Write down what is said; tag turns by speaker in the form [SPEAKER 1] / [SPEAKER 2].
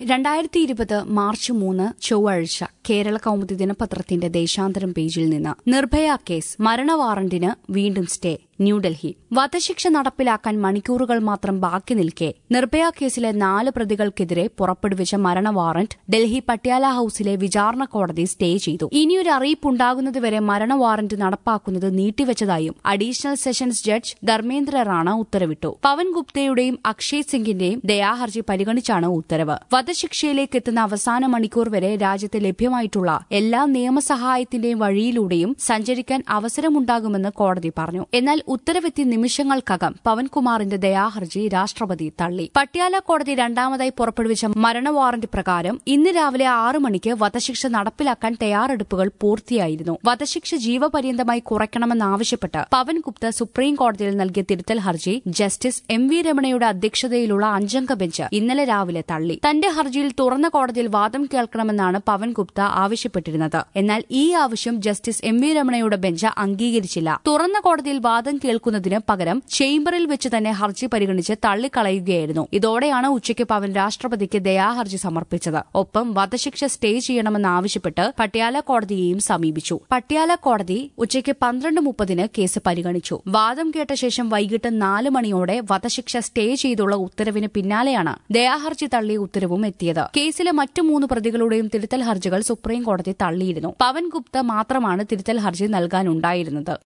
[SPEAKER 1] രണ്ടായിരത്തി ഇരുപത് മാർച്ച് മൂന്ന് ചൊവ്വാഴ്ച കേരള കൗമുദി ദിനപത്രത്തിന്റെ ദേശാന്തരം പേജിൽ നിന്ന് നിർഭയ കേസ് മരണ വാറന്റിന് വീണ്ടും സ്റ്റേ ന്യൂഡൽഹി വധശിക്ഷ നടപ്പിലാക്കാൻ മണിക്കൂറുകൾ മാത്രം ബാക്കി നിൽക്കെ നിർഭയ കേസിലെ നാല് പ്രതികൾക്കെതിരെ പുറപ്പെടുവിച്ച മരണ വാറന്റ് ഡൽഹി പട്യാല ഹൌസിലെ വിചാരണ കോടതി സ്റ്റേ ചെയ്തു ഇനിയൊരു അറിയിപ്പുണ്ടാകുന്നതുവരെ മരണ വാറന്റ് നടപ്പാക്കുന്നത് നീട്ടിവച്ചതായും additional sessions judge Dharmendra Rana ഉത്തരവിട്ടു പവൻ ഗുപ്തയുടെയും അക്ഷയ് സിംഗിന്റെയും ദയാഹർജി പരിഗണിച്ചാണ് ഉത്തരവ് വധശിക്ഷയിലേക്ക് എത്തുന്ന അവസാന മണിക്കൂർ വരെ രാജ്യത്ത് ലഭ്യമായിട്ടുള്ള എല്ലാ നിയമസഹായത്തിന്റെയും വഴിയിലൂടെയും സഞ്ചരിക്കാൻ അവസരമുണ്ടാകുമെന്ന് കോടതി പറഞ്ഞു എന്നാൽ ഉത്തരവെത്തി നിമിഷങ്ങൾക്കകം പവൻകുമാറിന്റെ ദയാഹർജി രാഷ്ട്രപതി തള്ളി പട്യാല കോടതി രണ്ടാമതായി പുറപ്പെടുവിച്ച മരണ വാറന്റ് പ്രകാരം ഇന്ന് രാവിലെ ആറ് മണിക്ക് വധശിക്ഷ നടപ്പിലാക്കാൻ തയ്യാറെടുപ്പുകൾ പൂർത്തിയായിരുന്നു വധശിക്ഷ ജീവപര്യന്തമായി കുറയ്ക്കണമെന്നാവശ്യപ്പെട്ട് പവൻ ഗുപ്ത സുപ്രീം കോടതിയിൽ നൽകിയ തിരുത്തൽ ഹർജി ജസ്റ്റിസ് എം വി രമണയുടെ അധ്യക്ഷതയിലുള്ള അഞ്ചംഗ ബെഞ്ച് ഇന്നലെ രാവിലെ തള്ളി തന്റെ ഹർജിയിൽ തുറന്ന കോടതിയിൽ വാദം കേൾക്കണമെന്നാണ് പവൻ ഗുപ്ത ആവശ്യപ്പെട്ടിരുന്നത് എന്നാൽ ഈ ആവശ്യം ജസ്റ്റിസ് എം വി രമണയുടെ ബെഞ്ച് അംഗീകരിച്ചില്ല തുറന്ന കോടതിയിൽ വാദം കേൾക്കുന്നതിന് പകരം ചേംബറിൽ വെച്ച് തന്നെ ഹർജി പരിഗണിച്ച് തള്ളിക്കളയുകയായിരുന്നു ഇതോടെയാണ് ഉച്ചയ്ക്ക് പവൻ രാഷ്ട്രപതിക്ക് ദയാഹർജി സമർപ്പിച്ചത് ഒപ്പം വധശിക്ഷ സ്റ്റേ ചെയ്യണമെന്നാവശ്യപ്പെട്ട് പട്യാല കോടതിയെയും സമീപിച്ചു പട്യാല കോടതി ഉച്ചയ്ക്ക് പന്ത്രണ്ട് മുപ്പതിന് കേസ് പരിഗണിച്ചു വാദം കേട്ട ശേഷം വൈകിട്ട് നാല് മണിയോടെ വധശിക്ഷ സ്റ്റേ ചെയ്തുള്ള ഉത്തരവിന് പിന്നാലെയാണ് ദയാഹർജി തള്ളിയ ഉത്തരവും എത്തിയത് കേസിലെ മറ്റു മൂന്ന് പ്രതികളുടെയും തിരുത്തൽ ഹർജികൾ സുപ്രീം കോടതി തള്ളിയിരുന്നു പവൻ ഗുപ്ത മാത്രമാണ് തിരുത്തൽ ഹർജി നൽകാനുണ്ടായിരുന്നത്